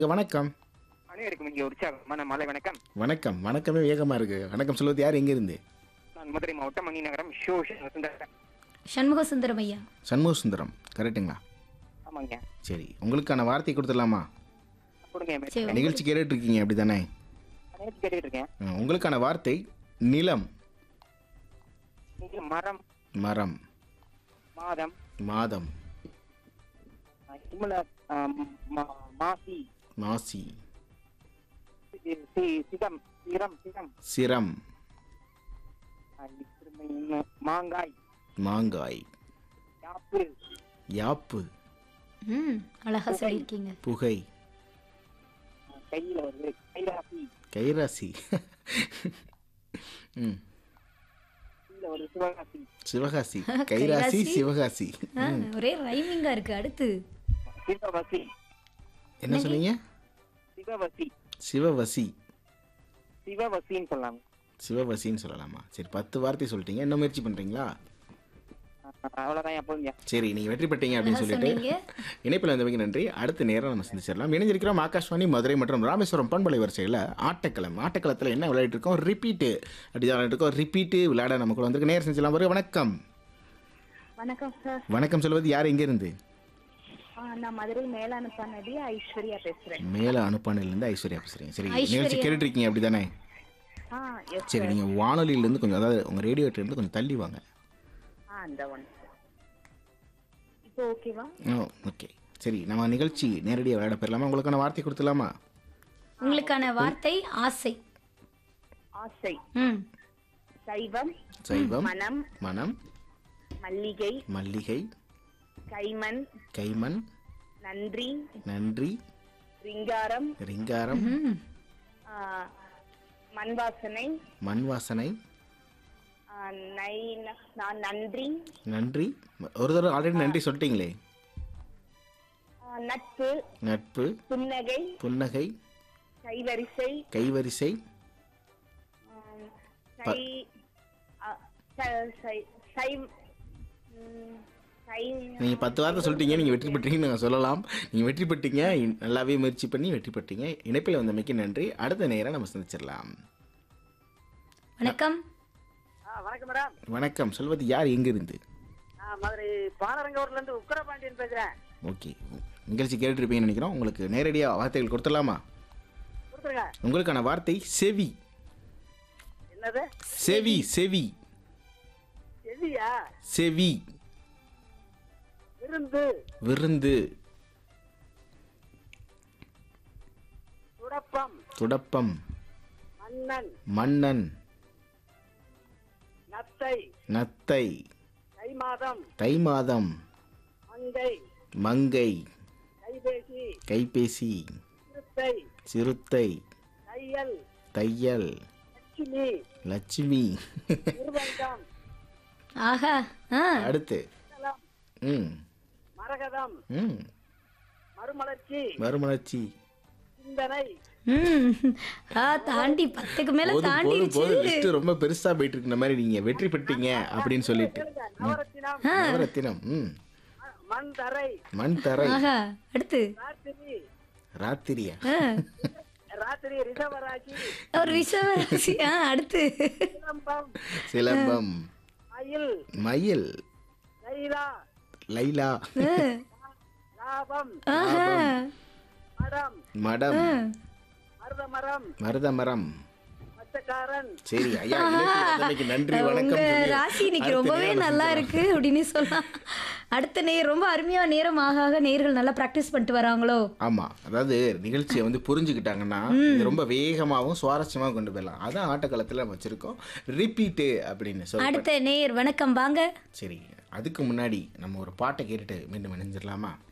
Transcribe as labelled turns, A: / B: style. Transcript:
A: வணக்கம்
B: அனைவருக்கும் இங்கே உற்சாகமான மாலை வணக்கம்
A: வணக்கம் வணக்கமே வேகமா இருக்கு வணக்கம் சொல்வது யார் எங்க இருந்து
B: நான் மதுரை மாவட்டம் மணி நகரம் ஷோ வசந்தரன்
C: சண்முக சுந்தரம் ஐயா
A: சண்முக சுந்தரம் கரெக்ட்டுங்களா
B: ஆமாங்க
A: சரி உங்களுக்கான வார்த்தை கொடுத்துடலாமா
B: கொடுங்க
C: சரி.
A: நிகழ்ச்சி கேட்டுட்டு இருக்கீங்க அப்படிதானே
B: நேற்று கேட்டுட்டு இருக்கேன்
A: ஆ, உங்களுக்கான வார்த்தை நிலம்
B: இங்க மரம்
A: மரம்
B: மாதம்
A: மாதம்
B: அஹ், இம்முல அஹ், மா- மாசி
A: மாசி
B: சி- சி- சிகம் சிரம் சிகம்
A: சிரம்
B: அஹ், திரும்ப இன்னும் மாங்காய்
A: மாங்காய்
B: யாப்பு
A: யாப்பு
C: ம் அழகா சொல்லியிருக்கீங்க
A: புகை
B: அஹ், கையில வருது கைராசி
A: கைராசி ம்
B: கீழே வருது சிவகாசி
A: சிவகாசி கைராசி
C: கைராசி.
A: சிவகாசி
C: ஆ, ஒரே ரைமிங்கா இருக்கு அடுத்து
B: சிவவசி
A: என்ன சொன்னீங்க
B: சிவவசி
A: சிவவசி
B: சிவவசின்னு சொல்லலாம்
A: சிவவசின்னு சொல்லலாமா சரி பத்து வார்த்தை சொல்லிட்டீங்க என்ன முயற்சி பண்றீங்களா
B: அஹ், அவ்வளவுதான் எப்போங்க
A: சரி நீங்க வெற்றி பெற்றீங்க அப்படின்னு
C: அழகா
A: சொல்லிட்டு
C: சொன்னீங்க
A: இணைப்பில் வந்தவங்க நன்றி அடுத்த நேரம் நம்ம சந்திச்சிடலாம் இணைஞ்சிருக்கிறோம் ஆகாஷ்வாணி மதுரை மற்றும் ராமேஸ்வரம் பண்பலை வரிசையில் ஆட்டக்களம் ஆட்டக்களத்தில் என்ன விளையாடிட்டு இருக்கோம் ரிப்பீட்டு அப்படி தான் விளையாடிட்டு இருக்கோம் ரிப்பீட்டு விளையாட நம்ம கூட வந்திருக்கு நேரம் செஞ்சலாம் வருக வணக்கம்
D: வணக்கம் சார்
A: வணக்கம் சொல்வது யார் எங்கேருந்து
D: ஆ, நான் மதுரை மேலானப்பா நதி ஐஸ்வர்யா பேசுறேன்
A: மேலே அனுப்பானிலேருந்து ஐஸ்வர்யா பேசுகிறீங்க சரி
C: ஐஸ்வர்யா.
A: நிகழ்ச்சி கேட்டுட்டு இருக்கீங்க அப்படி தானே
D: ஆ எஸ்
A: சரி நீங்கள் வானொலியிலேருந்து கொஞ்சம் அதாவது உங்கள் ரேடியோட்டிலேருந்து கொஞ்சம் தள்ளி வாங்க
D: ஆ அந்த ஒன் இப்போ ஓகேவா
A: ஓ ஓகே சரி நம்ம நிகழ்ச்சி நேரடியாக விளையாட போயிடலாமா உங்களுக்கான வார்த்தை கொடுத்துலாமா
C: உங்களுக்கான வார்த்தை ஆசை
D: ஆசை
C: ம்
D: சைவம்
A: சைவம்
D: மனம்
A: மனம்
D: மல்லிகை
A: மல்லிகை
D: கைமண்
A: கைமண்
D: நன்றி
A: நன்றி
D: ரிங்காரம்
A: ரிங்காரம்
C: ம்
D: ஆ, மண் வாசனை
A: மண் வாசனை
D: ஆ, நை நான் நன்றி
A: நன்றி ஒரு தடவை ஆல்ரெடி நன்றி சொல்லிட்டீங்களே
D: ஆ, நட்பு
A: நட்பு
D: புன்னகை
A: புன்னகை
D: கைவரிசை
A: கைவரிசை
D: ஆம், சை ஆ, ச- சை- சை ம், சை
A: நீங்கள் பத்து வார்த்தை சொல்லிட்டீங்க நீங்கள் வெற்றி பெற்றீங்கன்னு நாங்கள் சொல்லலாம் நீங்கள் வெற்றி பெற்றீங்க இ- நல்லாவே முயற்சி பண்ணி வெற்றி பெற்றீங்க இணைப்பில் வந்தமைக்கு நன்றி அடுத்த நேரம் நம்ம சந்திச்சிடலாம்
C: வணக்கம்
B: வணக்கம் மேடம்
A: வணக்கம் சொல்வது யார் எங்கிருந்து
B: நான் மதுரை பாலரங்கூர்ல இருந்து உக்கரபாண்டியன் பேசுறேன்
A: ஓகே நிகழ்ச்சி கேட்டுருப்பீங்கன்னு நினைக்கிறோம் உங்களுக்கு நேரடியாக வார்த்தைகள் கொடுத்துடலாமா
B: கொடுத்துருங்க
A: உங்களுக்கான வார்த்தை செவி
B: என்னது
A: செவி செவி
B: எதியா
A: செவி
B: விருந்து
A: விருந்து
B: துடப்பம்
A: துடப்பம்
B: மன்னன்
A: மன்னன்
B: நத்தை
A: நத்தை
B: தை மாதம்
A: தை மாதம்
B: மங்கை
A: மங்கை
B: கைபேசி
A: கைபேசி
B: சிறுத்தை
A: சிறுத்தை
B: தையல்
A: தையல்
B: லட்சுமி
A: லட்சுமி
B: நிர்பந்தம்
C: ஆஹா ஆ
A: அடுத்து
B: மண்டலம்,
A: ம்
B: மரகதம்
A: ம்
B: மறுமலர்ச்சி
A: மறுமலர்ச்சி
B: சிந்தனை
C: ம் ஆ தாண்டி பத்துக்கு மேல
A: போதும் போதும்
C: தாண்டிடுச்சு
A: போதும் லிஸ்ட் ரொம்ப பெருசா போயிட்டு இருக்கிற மாதிரி நீங்க வெற்றி பெற்றீங்க அப்படின்னு சொல்லிட்டு
B: நவரத்தினம்
A: நவரத்தினம் ம்
B: ம- மண் தரை
A: மண் தரை
C: ஆஹா அடுத்து
B: ராத்திரி
A: ராத்திரியா
C: ஆ,
B: ராத்திரி ரிஷபராசி
C: ஒரு விஷயம் ஆ அடுத்து
B: சிலம்பம்
A: சிலம்பம்
B: மயில்
A: மயில்
B: லைலா
A: லைலா
C: ஆ,
B: லாபம்
C: ஆஹா
B: மடம்
A: மடம்
B: மருத மரம்
A: மருத மரம்
B: மச்சக்காரன்
A: சரி ஐயா இணைப்பில் வந்தமைக்கு நன்றி
C: உங்க
A: வணக்கம் சொல்லி
C: ராசி இன்னைக்கு
A: அடுத்த
C: ரொம்பவே
A: நேரம்
C: நல்லா
A: சந்திக்கலாம்.
C: இருக்கு அப்படின்னு சொல்லலாம் அடுத்த நேர் ரொம்ப அருமையா நேரம் ஆக ஆக நேர்கள் நல்லா பிராக்டிஸ் பண்ணிட்டு வராங்களோ
A: ஆமா அதாவது நிகழ்ச்சியை வந்து புரிஞ்சுக்கிட்டாங்கன்னா இது ரொம்ப வேகமாகவும் சுவாரஸ்யமாக கொண்டு போயிடலாம் அதான் ஆட்டக்காலத்தில் நம்ம வச்சிருக்கோம் ரிப்பீட்டு அப்படின்னு சொல்லி
C: அடுத்த நேர் வணக்கம் வாங்க
A: சரி அதுக்கு முன்னாடி நம்ம ஒரு பாட்டை கேட்டுட்டு மீண்டும் இணைஞ்சிடலாமா